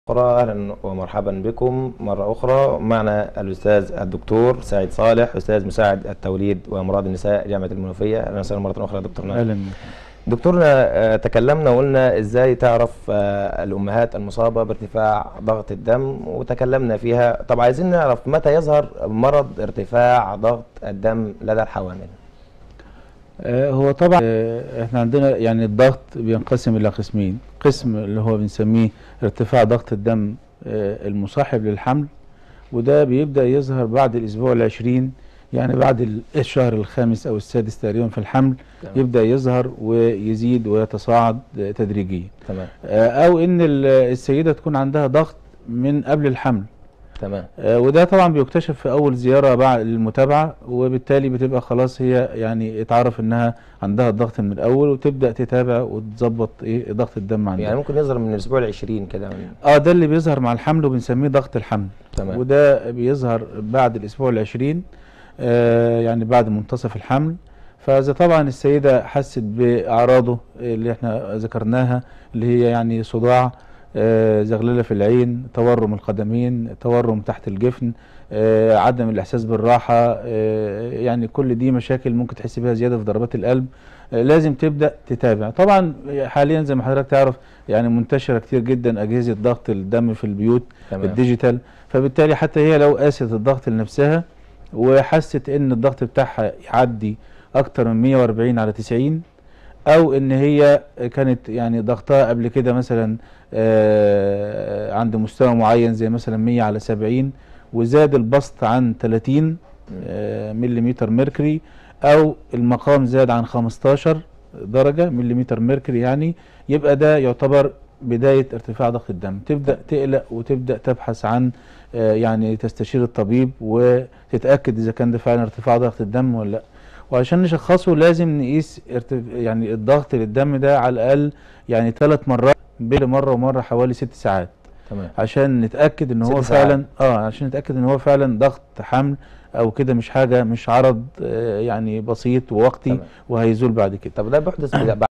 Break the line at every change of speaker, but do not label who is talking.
أخرى أهلا ومرحبا بكم مرة أخرى معنا الأستاذ الدكتور سعيد صالح أستاذ مساعد التوليد وأمراض النساء جامعة المنوفية أهلا وسهلا مرة أخرى يا دكتورنا
اهلا
دكتورنا آه، تكلمنا وقلنا إزاي تعرف آه، الأمهات المصابة بارتفاع ضغط الدم وتكلمنا فيها طب عايزين نعرف متى يظهر مرض ارتفاع ضغط الدم لدى الحوامل
آه، هو طبعا آه، احنا عندنا يعني الضغط بينقسم الى قسمين قسم اللي هو بنسميه ارتفاع ضغط الدم آه، المصاحب للحمل وده بيبدأ يظهر بعد الاسبوع العشرين يعني بعد ال- الشهر الخامس او السادس تقريبا في الحمل
تمام.
يبدأ يظهر ويزيد ويتصاعد آه، تدريجيا
تمام
آه، او ان ال- السيدة تكون عندها ضغط من قبل الحمل
تمام
آه، وده طبعا بيكتشف في اول زياره بعد المتابعه وبالتالي بتبقى خلاص هي يعني اتعرف انها عندها الضغط من الاول وتبدا تتابع وتظبط ايه ضغط الدم عندها
يعني ممكن يظهر من الأسبوع العشرين كده
اه ده اللي بيظهر مع الحمل وبنسميه ضغط الحمل
تمام
وده بيظهر بعد الاسبوع العشرين آه يعني بعد منتصف الحمل فاذا طبعا السيده حست باعراضه اللي احنا ذكرناها اللي هي يعني صداع آه زغلله في العين تورم القدمين تورم تحت الجفن آه عدم الاحساس بالراحه آه يعني كل دي مشاكل ممكن تحس بها زياده في ضربات القلب آه لازم تبدا تتابع طبعا حاليا زي ما حضرتك تعرف يعني منتشره كتير جدا اجهزه ضغط الدم في البيوت
تمام
الديجيتال فبالتالي حتى هي لو قاست الضغط لنفسها وحست ان الضغط بتاعها يعدي اكتر من 140 على 90 او ان هي كانت يعني ضغطها قبل كده مثلا آه، عند مستوى معين زي مثلا 100 على 70 وزاد البسط عن 30 آه، مليمتر ميركوري او المقام زاد عن 15 درجة مليمتر ميركوري يعني يبقى ده يعتبر بداية ارتفاع ضغط الدم تبدأ تقلق وتبدأ تبحث عن آه، يعني تستشير الطبيب وتتأكد إذا كان ده فعلا ارتفاع ضغط الدم ولا لا وعشان نشخصه لازم نقيس ارتف... يعني الضغط للدم ده على الأقل يعني ثلاث مرات بين مرة ومرة حوالي ست ساعات
تمام
عشان نتأكد ان هو
ست ساعات.
فعلا اه عشان نتأكد ان هو فعلا ضغط حمل او كده مش حاجة مش عرض آه، يعني بسيط ووقتي
تمام.
وهيزول بعد كده
طب ده بيحدث